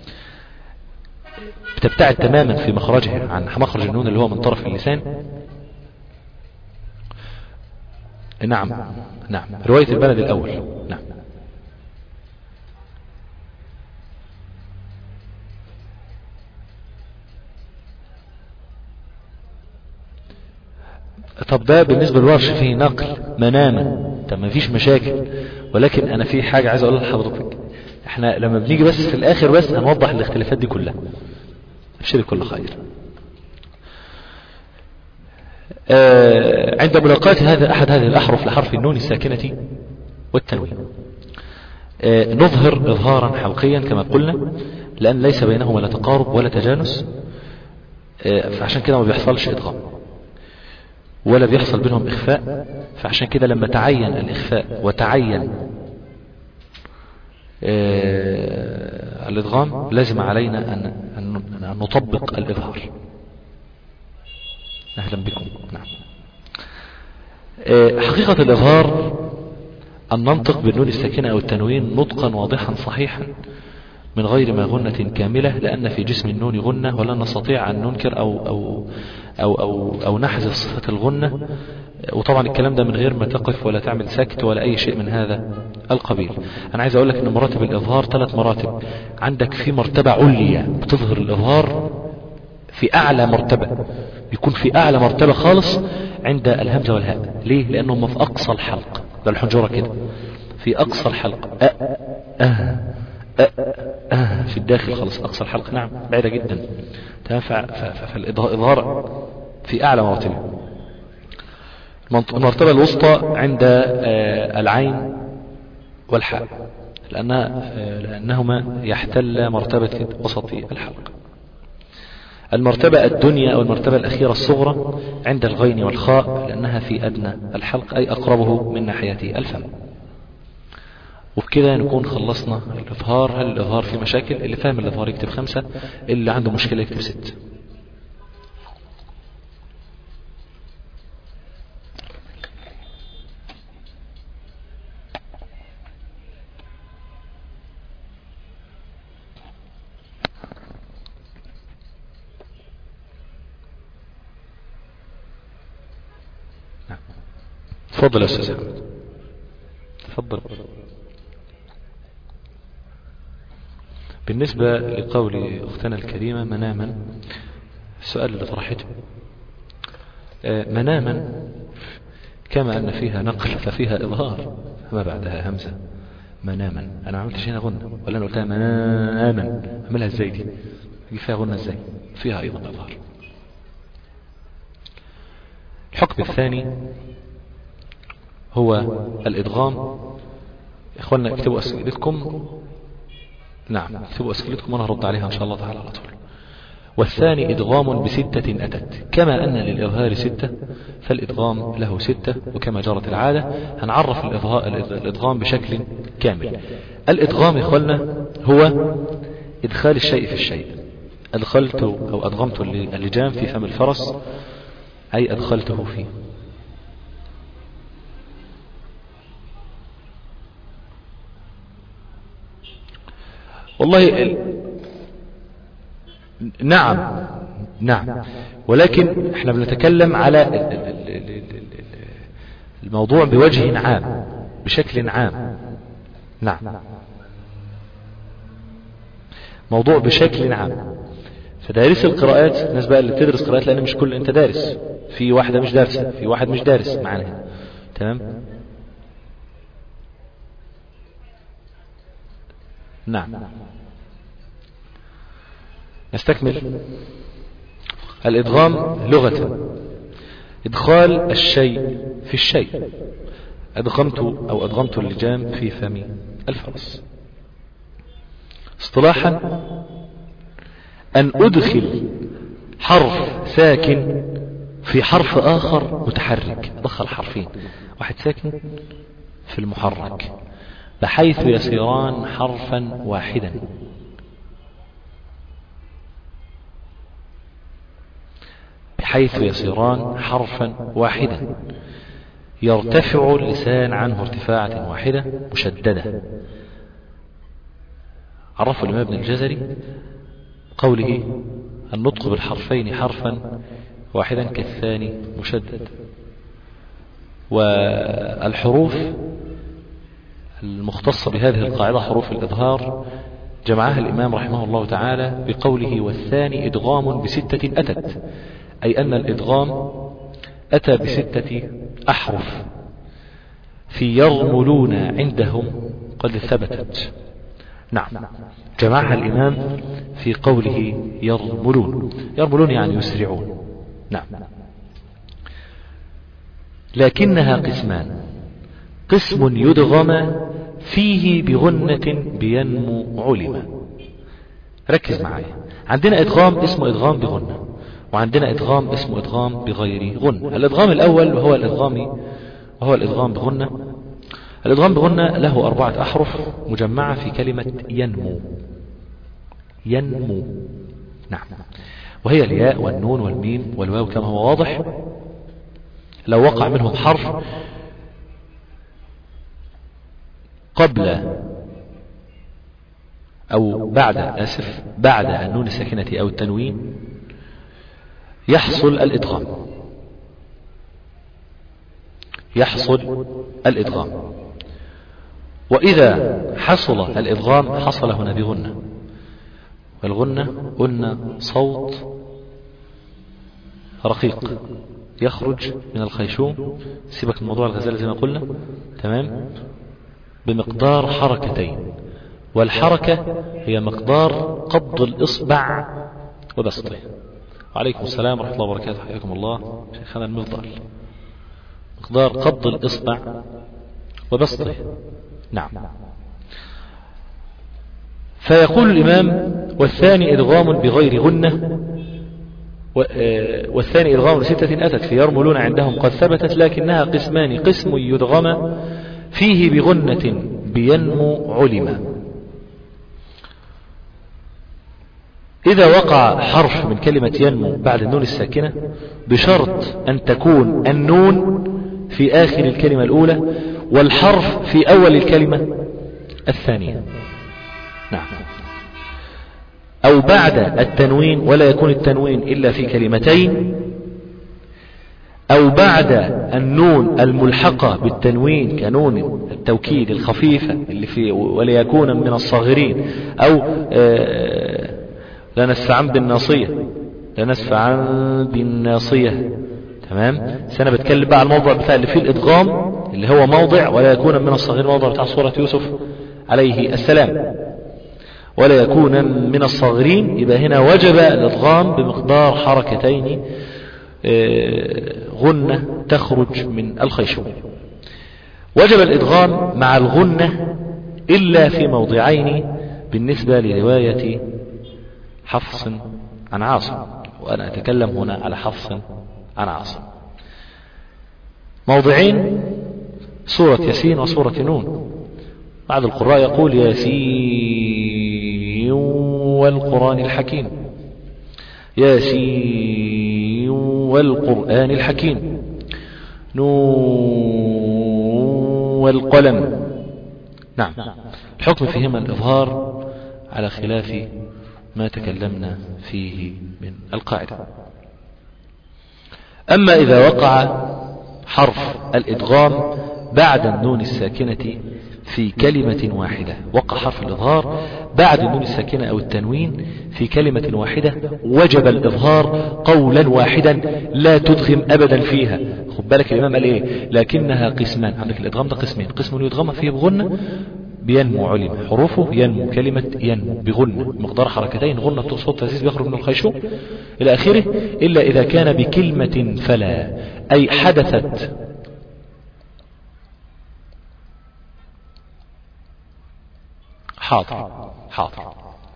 بتبتعد تماما في مخرجها عن مخرج النون اللي هو من طرف اللسان نعم نعم رواية البلد الأول نعم طب ده بالنسبة للورش فيه نقل مناما طب ما فيش مشاكل ولكن انا في حاجة عايز اقولها لحضرتك احنا لما بنيجي بس في الاخر بس هنوضح الاختلافات دي كلها ابشري كل خير آه عند ملاقاة هذا أحد هذه الأحرف لحرف النون الساكنة والتنوين آه نظهر إظهارا حلقيا كما قلنا لأن ليس بينهما لا تقارب ولا تجانس آه فعشان كده ما بيحصلش إدغام ولا بيحصل بينهم إخفاء فعشان كده لما تعين الإخفاء وتعين الإدغام لازم علينا أن, أن نطبق الإظهار أهلا بكم نعم حقيقة الإظهار أن ننطق بالنون الساكنة أو التنوين نطقا واضحا صحيحا من غير ما غنة كاملة لأن في جسم النون غنة ولا نستطيع أن ننكر أو, أو, أو, أو, أو نحذف صفة الغنة وطبعا الكلام ده من غير ما تقف ولا تعمل سكت ولا أي شيء من هذا القبيل أنا عايز أقول لك أن مراتب الإظهار ثلاث مراتب عندك في مرتبة عليا بتظهر الإظهار في أعلى مرتبة بيكون في أعلى مرتبة خالص عند الهمزة والهاء ليه؟ لأنهم في أقصى الحلق ده الحنجرة كده في أقصى الحلق أه أه أه أه في الداخل خالص أقصى الحلق نعم بعيدة جدا فالإظهار في أعلى مرتبة المرتبة الوسطى عند العين والحاء لأنها لأنهما يحتل مرتبة وسط الحلق المرتبة الدنيا أو المرتبة الأخيرة الصغرى عند الغين والخاء لأنها في أدنى الحلق أي أقربه من ناحية الفم وبكده نكون خلصنا الإظهار هل الإظهار في مشاكل اللي فاهم الإظهار يكتب خمسة اللي عنده مشكلة يكتب ست تفضل يا استاذ احمد تفضل بالنسبة لقول أختنا الكريمة مناما السؤال اللي طرحته مناما كما أن فيها نقل ففيها إظهار ما بعدها همزة مناما أنا عملت هنا غنة ولا أنا قلتها مناما أعملها إزاي دي يجي فيها غنة إزاي فيها أيضا إظهار الحكم الثاني هو الإدغام إخواننا اكتبوا أسئلتكم نعم اكتبوا أسئلتكم وأنا هرد عليها إن شاء الله تعالى على طول والثاني إدغام بستة أتت كما أن للإظهار ستة فالإدغام له ستة وكما جرت العادة هنعرف الإدغام بشكل كامل الإدغام إخوالنا هو إدخال الشيء في الشيء أدخلت أو أدغمت اللجام في فم الفرس أي أدخلته فيه والله ال... نعم نعم ولكن احنا بنتكلم على الموضوع بوجه عام بشكل عام نعم موضوع بشكل عام فدارس القراءات الناس بقى اللي بتدرس قراءات لان مش كل انت دارس في واحدة مش دارسة في واحد مش دارس معانا هنا تمام نعم نستكمل الإدغام لغة إدخال الشيء في الشيء أدغمت أو أدغمت اللجام في فم الفرس اصطلاحا أن أدخل حرف ساكن في حرف آخر متحرك دخل حرفين واحد ساكن في المحرك بحيث يصيران حرفا واحدا بحيث يصيران حرفا واحدا يرتفع اللسان عنه ارتفاعة واحدة مشددة عرفه الإمام ابن الجزري قوله النطق بالحرفين حرفا واحدا كالثاني مشدد والحروف المختصة بهذه القاعدة حروف الإظهار جمعها الإمام رحمه الله تعالى بقوله والثاني إدغام بستة أتت أي أن الإدغام أتى بستة أحرف في يرملون عندهم قد ثبتت نعم جمعها الإمام في قوله يرملون يرملون يعني يسرعون نعم لكنها قسمان قسم يدغم فيه بغنة بينمو علم ركز معايا عندنا إدغام اسمه إدغام بغنة وعندنا إدغام اسمه إدغام بغير غنة الإدغام الأول وهو الإدغام وهو الإدغام بغنة الإدغام بغنة له أربعة أحرف مجمعة في كلمة ينمو ينمو نعم وهي الياء والنون والميم والواو كما هو واضح لو وقع منهم حرف قبل أو بعد آسف بعد النون الساكنة أو التنوين يحصل الإدغام يحصل الإدغام وإذا حصل الإدغام حصل هنا بغنة والغنة قلنا صوت رقيق يخرج من الخيشوم سيبك من موضوع الغزالة زي ما قلنا تمام بمقدار حركتين والحركة هي مقدار قبض الإصبع وبسطه وعليكم السلام ورحمة الله وبركاته حياكم الله شيخنا المفضل مقدار قبض الإصبع وبسطه نعم فيقول الإمام والثاني إدغام بغير غنة والثاني إدغام ستة أتت في يرملون عندهم قد ثبتت لكنها قسمان قسم يدغم فيه بغنة بينمو علم إذا وقع حرف من كلمة ينمو بعد النون الساكنة بشرط أن تكون النون في آخر الكلمة الأولى والحرف في أول الكلمة الثانية نعم أو بعد التنوين ولا يكون التنوين إلا في كلمتين أو بعد النون الملحقة بالتنوين كنون التوكيد الخفيفة اللي في وليكون من الصاغرين أو آه لا نسفعن بالناصية لا نسفعن بالناصية تمام سنة بتكلم بقى على الموضوع بتاع اللي فيه الإدغام اللي هو موضع ولا يكون من الصغير موضع بتاع سورة يوسف عليه السلام ولا يكون من الصاغرين يبقى هنا وجب الإدغام بمقدار حركتين غنة تخرج من الخيشوم وجب الإدغام مع الغنة إلا في موضعين بالنسبة لرواية حفص عن عاصم وأنا أتكلم هنا على حفص عن عاصم موضعين سورة ياسين وسورة نون بعض القراء يقول ياسين والقرآن الحكيم ياسين والقرآن الحكيم نون والقلم نعم الحكم فيهما الإظهار على خلاف ما تكلمنا فيه من القاعدة أما إذا وقع حرف الإدغام بعد النون الساكنة في كلمة واحدة وقع حرف الإظهار بعد النون الساكنة أو التنوين في كلمة واحدة وجب الإظهار قولا واحدا لا تدغم أبدا فيها خد بالك الإمام قال إيه لكنها قسمان عندك الإدغام ده قسمين قسم يدغم فيه بغنة بينمو علم حروفه ينمو كلمة ينمو بغنة مقدار حركتين غنة صوت تزيز بيخرج من الخيشوم إلى آخره إلا إذا كان بكلمة فلا أي حدثت حاضر حاضر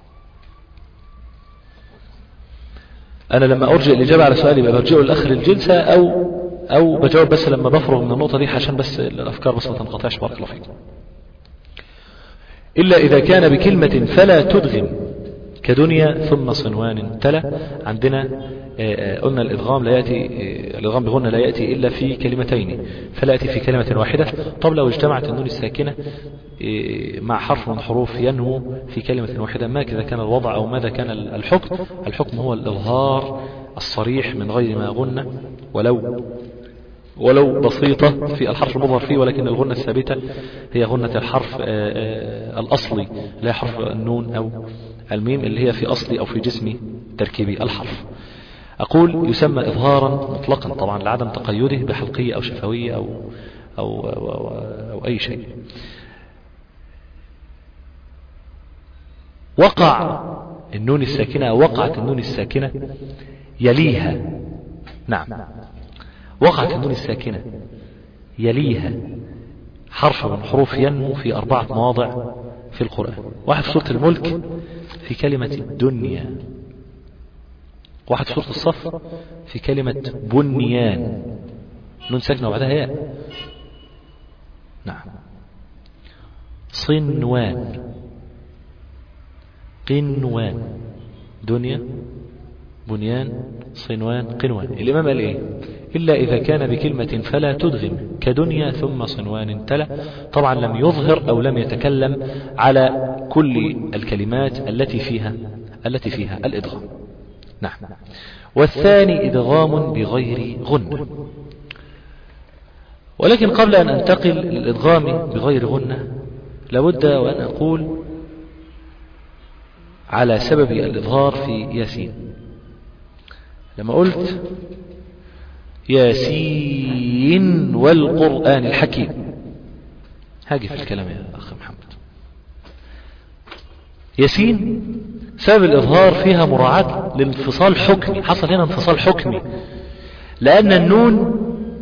أنا لما أرجع الإجابة على سؤالي يبقى برجعه لآخر الجلسة أو أو بجاوب بس لما بفرغ من النقطة دي عشان بس الأفكار بس ما تنقطعش بارك الله فيكم إلا إذا كان بكلمة فلا تدغم كدنيا ثم صنوان تلا عندنا قلنا الإدغام لا يأتي الإدغام بغنى لا يأتي إلا في كلمتين فلا يأتي في كلمة واحدة طب لو اجتمعت النون الساكنة مع حرف من حروف ينهو في كلمة واحدة ما كذا كان الوضع أو ماذا كان الحكم الحكم هو الإظهار الصريح من غير ما غنى ولو ولو بسيطة في الحرف المظهر فيه ولكن الغنة الثابتة هي غنة الحرف الأصلي لا حرف النون أو الميم اللي هي في أصلي أو في جسم تركيبي الحرف أقول يسمى إظهارا مطلقا طبعا لعدم تقيده بحلقية أو شفوية أو, أو, أو, أو, أو أي شيء وقع النون الساكنة وقعت النون الساكنة يليها نعم وقعت النون الساكنة يليها حرف من حروف ينمو في أربعة مواضع في القرآن واحد في سورة الملك في كلمة الدنيا واحد في سورة الصف في كلمة بنيان نون ساكنة وبعدها ياء نعم صنوان قنوان دنيا بنيان صنوان قنوان الإمام قال إيه إلا إذا كان بكلمة فلا تدغم كدنيا ثم صنوان تلا طبعا لم يظهر أو لم يتكلم على كل الكلمات التي فيها التي فيها الإدغام نعم والثاني إدغام بغير غنة ولكن قبل أن أنتقل للإدغام بغير غنة لابد وأن أقول على سبب الإظهار في ياسين لما قلت ياسين والقرآن الحكيم هاجي في الكلام يا أخ محمد ياسين سبب الإظهار فيها مراعاة لانفصال حكمي حصل هنا انفصال حكمي لأن النون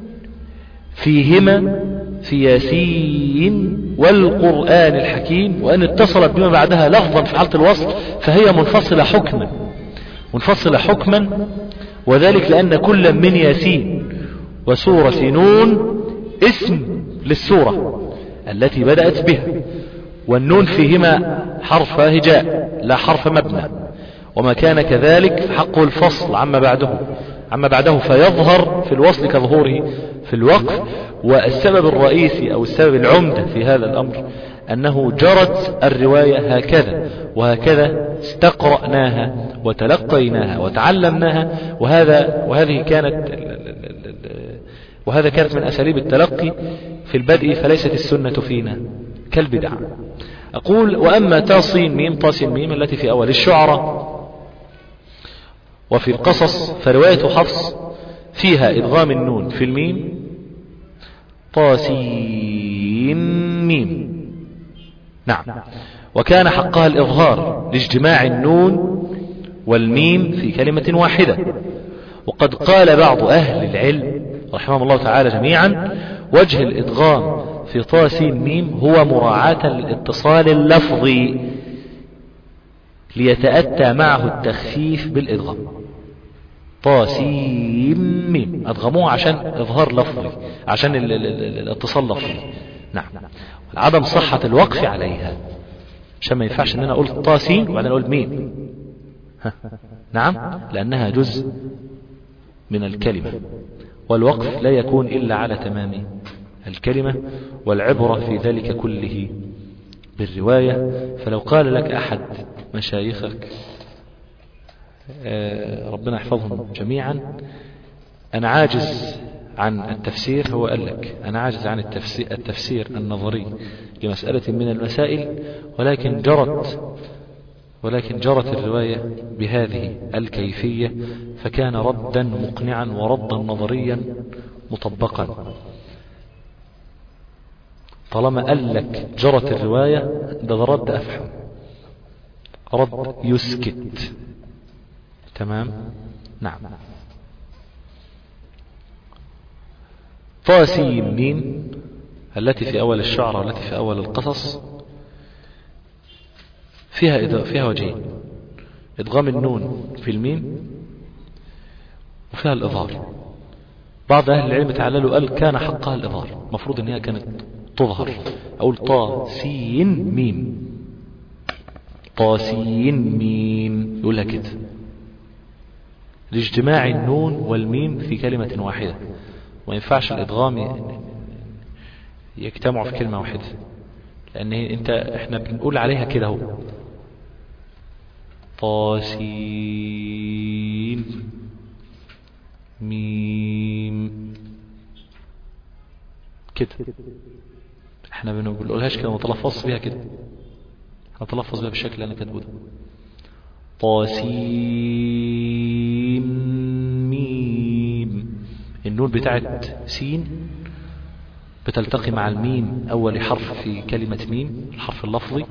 فيهما في ياسين والقرآن الحكيم وأن اتصلت بما بعدها لفظا في حالة الوصل فهي منفصلة حكما منفصلة حكما وذلك لأن كل من ياسين وسورة نون اسم للسورة التي بدأت بها والنون فيهما حرف هجاء لا حرف مبنى وما كان كذلك فحقه الفصل عما بعده عما بعده فيظهر في الوصل كظهوره في الوقف والسبب الرئيسي أو السبب العمدة في هذا الأمر أنه جرت الرواية هكذا وهكذا استقرأناها وتلقيناها وتعلمناها وهذا وهذه كانت وهذا كانت من أساليب التلقي في البدء فليست السنة فينا كالبدع أقول وأما تاصين ميم تاصين ميم التي في أول الشعراء وفي القصص فرواية حفص فيها إدغام النون في الميم طاسين ميم نعم وكان حقها الإظهار لاجتماع النون والميم في كلمة واحدة وقد قال بعض أهل العلم رحمه الله تعالى جميعا وجه الإدغام في طاسين ميم هو مراعاة للاتصال اللفظي ليتأتى معه التخفيف بالإدغام طاسيم ميم أدغموه عشان إظهار لفظي عشان ال- ال- ال- الاتصال لفظي نعم عدم صحة الوقف عليها عشان ما ينفعش ان انا اقول طاسين وبعدين اقول ميم ها. نعم لانها جزء من الكلمة والوقف لا يكون الا على تمام الكلمة والعبرة في ذلك كله بالرواية فلو قال لك احد مشايخك آه، ربنا يحفظهم جميعا انا عاجز عن التفسير هو قال لك أنا عاجز عن التفسير, التفسير النظري لمسألة من المسائل ولكن جرت ولكن جرت الرواية بهذه الكيفية فكان ردا مقنعا وردا نظريا مطبقا طالما قال لك جرت الرواية ده ده رد أفهم رد يسكت تمام نعم طاسيم ميم التي في أول الشعر والتي في أول القصص فيها إد- فيها وجهين إدغام النون في الميم وفيها الإظهار بعض أهل العلم تعللوا قال كان حقها الإظهار المفروض إن هي كانت تظهر أقول طا سين ميم طاسين ميم يقولها كده لاجتماع النون والميم في كلمة واحدة وما ينفعش الإدغام ي- يجتمعوا في كلمة واحدة لأن هي- انت احنا بنقول عليها كده اهو طاسين ميم كده احنا ما بنقولهاش كده ما تلفظش بيها كده هتلفظ بيها بالشكل اللي انا كاتبه ده طاسين ميم النون بتاعت سين بتلتقي مع الميم أول حرف في كلمة ميم الحرف اللفظي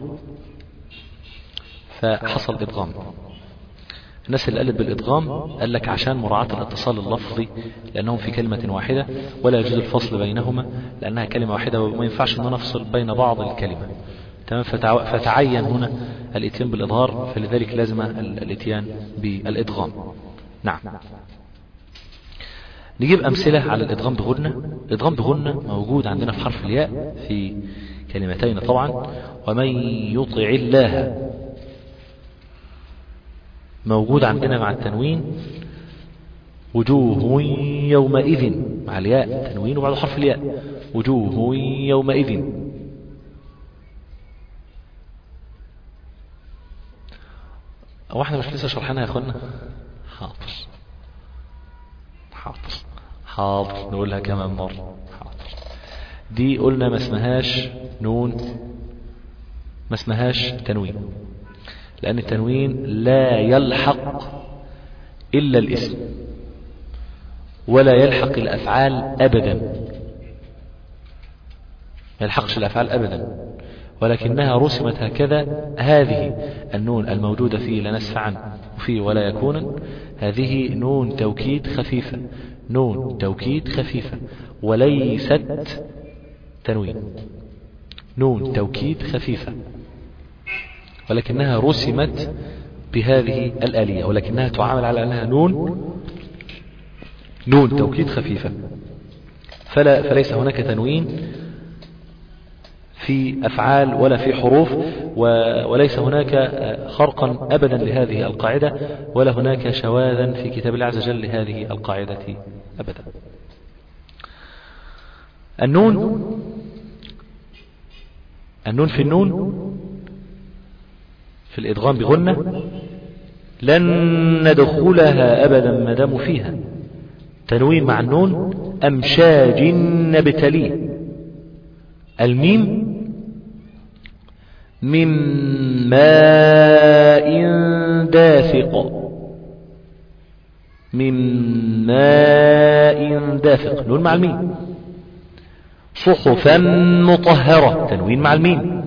فحصل إدغام الناس اللي قالت بالإدغام قال لك عشان مراعاة الاتصال اللفظي لأنهم في كلمة واحدة ولا يجوز الفصل بينهما لأنها كلمة واحدة وما ينفعش أن نفصل بين بعض الكلمة تمام فتع- فتعين هنا الاتيان بالإظهار فلذلك لازم ال- الاتيان بالإدغام نعم نجيب أمثلة على الإدغام بغنة الإدغام بغنة موجود عندنا في حرف الياء في كلمتين طبعا ومن يطع الله موجود عندنا مع التنوين وجوه يومئذ مع الياء تنوين وبعد حرف الياء وجوه يومئذ هو احنا مش لسه شرحنا يا اخوانا حاضر حاضر حاضر نقولها كمان مرة حاضر دي قلنا ما اسمهاش نون ما اسمهاش تنوين لأن التنوين لا يلحق إلا الاسم ولا يلحق الأفعال أبدا ما يلحقش الأفعال أبدا ولكنها رسمت هكذا هذه النون الموجودة في لنسفعا وفي ولا يكون هذه نون توكيد خفيفة نون توكيد خفيفة وليست تنوين نون توكيد خفيفة ولكنها رسمت بهذه الآلية ولكنها تعامل على أنها نون نون توكيد خفيفة فلا فليس هناك تنوين في أفعال ولا في حروف و- وليس هناك آه، خرقا أبدا لهذه القاعدة ولا هناك شواذا في كتاب الله عز وجل لهذه القاعدة أبدا النون النون في النون في الإدغام بغنة لن ندخلها أبدا ما داموا فيها تنوين مع النون أمشاج نبتليه الميم من ماء دافق من ماء دافق نون مع الميم صحفا مطهرة تنوين مع الميم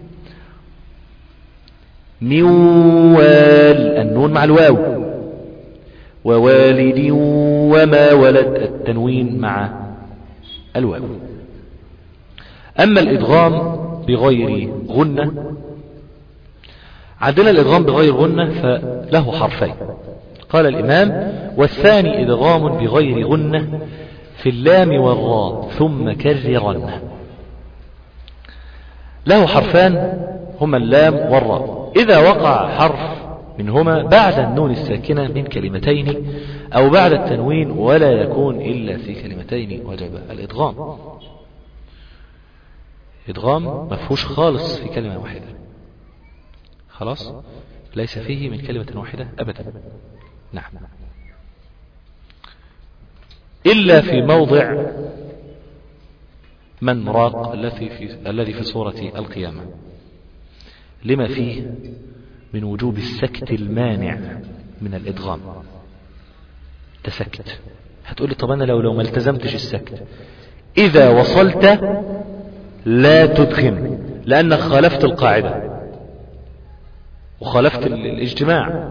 موال النون مع الواو ووالد وما ولد التنوين مع الواو أما الإدغام بغير غنة عندنا الإدغام بغير غنة فله حرفين قال الإمام والثاني إدغام بغير غنة في اللام والراء ثم كررن له حرفان هما اللام والراء إذا وقع حرف منهما بعد النون الساكنة من كلمتين أو بعد التنوين ولا يكون إلا في كلمتين وجب الإدغام إدغام مفهوش خالص في كلمة واحدة خلاص ليس فيه من كلمة واحدة أبدا نعم إلا في موضع من راق الذي في الذي في سورة القيامة لما فيه من وجوب السكت المانع من الإدغام تسكت هتقول لي طب أنا لو لو ما التزمتش السكت إذا وصلت لا تدغم لأنك خالفت القاعدة وخالفت الاجتماع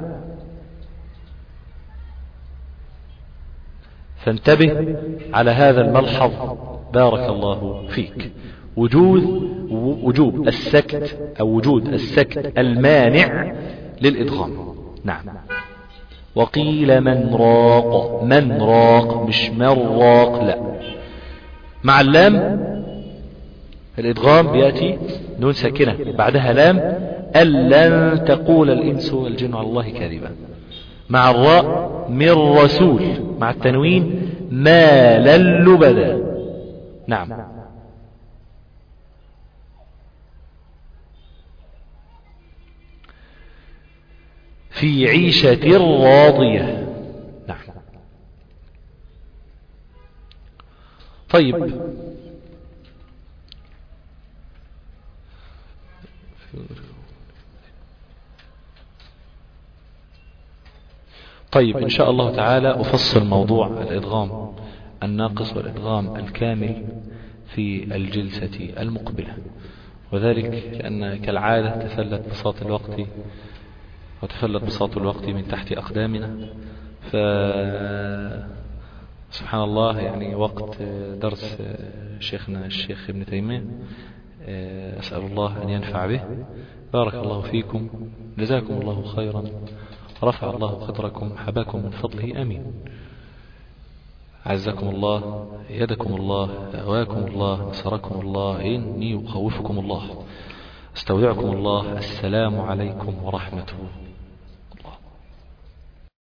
فانتبه على هذا الملحظ بارك الله فيك وجود وجوب السكت أو وجود السكت المانع للإدغام نعم وقيل من راق من راق مش من راق لا مع اللام الإدغام بيأتي نون ساكنة بعدها لام ألن تقول الإنس والجن على الله كاذبا مع الراء من رسول مع التنوين ما للبدا نعم في عيشة راضية نعم طيب طيب إن شاء الله تعالى أفصل موضوع الإدغام الناقص والإدغام الكامل في الجلسة المقبلة وذلك لأن كالعادة تفلت بساط الوقت وتفلت بساط الوقت من تحت أقدامنا ف سبحان الله يعني وقت درس شيخنا الشيخ ابن تيمية أسأل الله أن ينفع به بارك الله فيكم جزاكم الله خيرا رفع الله قدركم حباكم من فضله أمين عزكم الله يدكم الله أواكم الله نصركم الله إني أخوفكم الله استودعكم الله السلام عليكم ورحمته